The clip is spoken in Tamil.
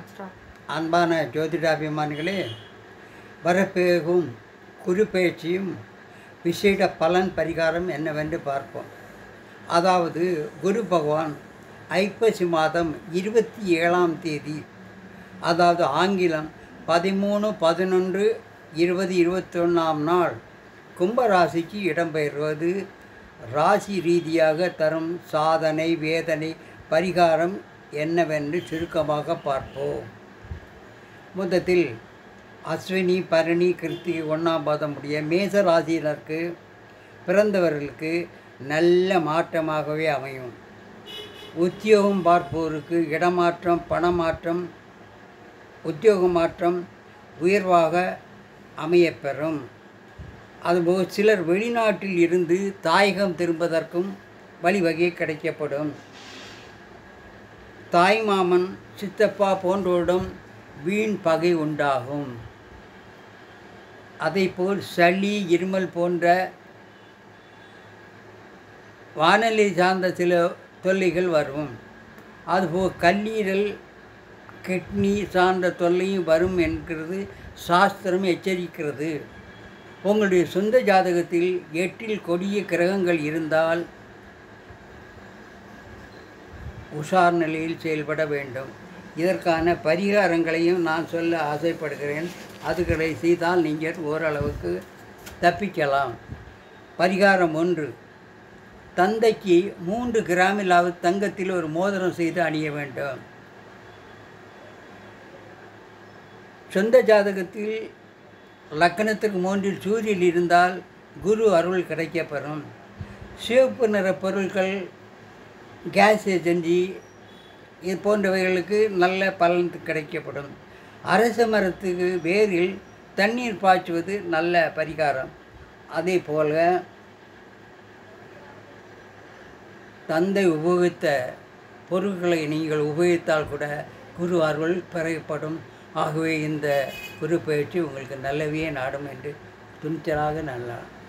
ஸ்டார்ட் அன்பான ஜோதிடாபிமானிகளே வரப்பேகும் குரு பயிற்சியும் விசேட பலன் பரிகாரம் என்னவென்று பார்ப்போம் அதாவது குரு பகவான் ஐப்பசி மாதம் இருபத்தி ஏழாம் தேதி அதாவது ஆங்கிலம் பதிமூணு பதினொன்று இருபது இருபத்தொன்னாம் நாள் கும்பராசிக்கு இடம்பெறுவது ராசி ரீதியாக தரும் சாதனை வேதனை பரிகாரம் என்னவென்று சுருக்கமாக பார்ப்போம் மொத்தத்தில் அஸ்வினி பரணி கிருத்திகை ஒன்றாம் பாதம் உடைய மேச ராசியினருக்கு பிறந்தவர்களுக்கு நல்ல மாற்றமாகவே அமையும் உத்தியோகம் பார்ப்போருக்கு இடமாற்றம் பணமாற்றம் உத்தியோக மாற்றம் உயர்வாக அமையப்பெறும் அதுபோல் சிலர் வெளிநாட்டில் இருந்து தாயகம் திரும்பதற்கும் வழிவகை கிடைக்கப்படும் தாய்மாமன் சித்தப்பா போன்றோரிடம் வீண் பகை உண்டாகும் அதைப்போல் சளி இருமல் போன்ற வானொலி சார்ந்த சில தொல்லைகள் வரும் அதுபோல் கல்லீரல் கிட்னி சார்ந்த தொல்லையும் வரும் என்கிறது சாஸ்திரம் எச்சரிக்கிறது உங்களுடைய சொந்த ஜாதகத்தில் எட்டில் கொடிய கிரகங்கள் இருந்தால் உஷார் நிலையில் செயல்பட வேண்டும் இதற்கான பரிகாரங்களையும் நான் சொல்ல ஆசைப்படுகிறேன் அதுகளை செய்தால் நீங்கள் ஓரளவுக்கு தப்பிக்கலாம் பரிகாரம் ஒன்று தந்தைக்கு மூன்று கிராமிலாவது தங்கத்தில் ஒரு மோதிரம் செய்து அணிய வேண்டும் சொந்த ஜாதகத்தில் லக்கணத்துக்கு மூன்றில் சூரியன் இருந்தால் குரு அருள் கிடைக்கப்பெறும் சிவப்பு நிற பொருட்கள் கேஸ் ஏஜென்சி இது போன்றவைகளுக்கு நல்ல பலன் கிடைக்கப்படும் அரச மரத்துக்கு வேரில் தண்ணீர் பாய்ச்சுவது நல்ல பரிகாரம் அதே போல தந்தை உபயோகித்த பொருட்களை நீங்கள் உபயோகித்தால் கூட குரு அருள் பெறப்படும் ஆகவே இந்த குரு பயிற்சி உங்களுக்கு நல்லவே நாடும் என்று துணிச்சலாக நல்லா